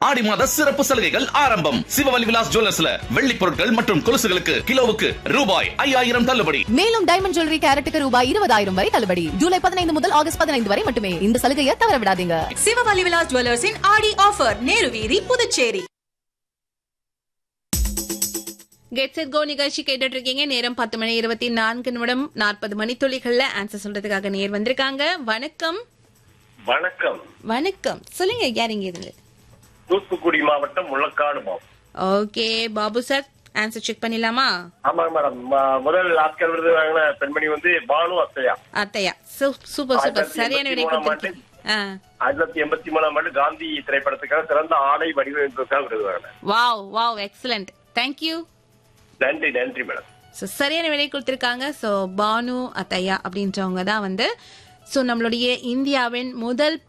ஆடி மாத சிறப்பு சலுகைகள் ஆரம்பம் சிவவலி விலாஸ் ஜுவல்லர்ஸ்ல வெள்ளி பொருட்கள் மற்றும் கொலுசுகளுக்கு கிலோவுக்கு ரூபாய் ஐயாயிரம் தள்ளுபடி மேலும் டைமண்ட் ஜுவல்லரி கேரட்டுக்கு ரூபாய் இருபதாயிரம் வரை தள்ளுபடி ஜூலை பதினைந்து முதல் ஆகஸ்ட் பதினைந்து வரை மட்டுமே இந்த சலுகையை தவற விடாதீங்க சிவவலி விலாஸ் ஜுவல்லர்ஸின் ஆடி ஆஃபர் நேரு வீதி புதுச்சேரி கெட் செட் கோ நிகழ்ச்சி கேட்டுட்டு இருக்கீங்க நேரம் பத்து மணி இருபத்தி நான்கு நிமிடம் நாற்பது மணி துளிகள்ல ஆன்சர் சொல்றதுக்காக நேர் வந்திருக்காங்க வணக்கம் வணக்கம் வணக்கம் சொல்லுங்க யாருங்க இருந்து தூத்துக்குடி மாவட்டம் முள்ளக்காடு மாவட்டம் okay Babu sir answer check பண்ணிடலாமா ஆமாங்க மேடம் ம- முதல் ஆஸ்கர் விருது வாங்கின பெண்மணி வந்து பானு அத்தையா அத்தையா சூ- சூப்பர் சூப்பர் சரியான விடை கொடுத்துருக்கீங்க ஆ ஆயிரத்தி தொள்ளாயிரத்தி எண்பத்தி மூணாம் ஆண்டு காந்தி திரைப்படத்துக்காக சிறந்த ஆடை வடிவமைப்புக்காக விருது வாங்கினேன் வாவ் வாவ் எக்ஸலண்ட் தேங்க்யூ நன்றி நன்றி மேடம் ஸோ சரியான விடை கொடுத்துருக்காங்க ஸோ பானு அத்தையா அப்படின்றவங்க தான் வந்து ஸோ நம்மளுடைய இந்தியாவின் முதல்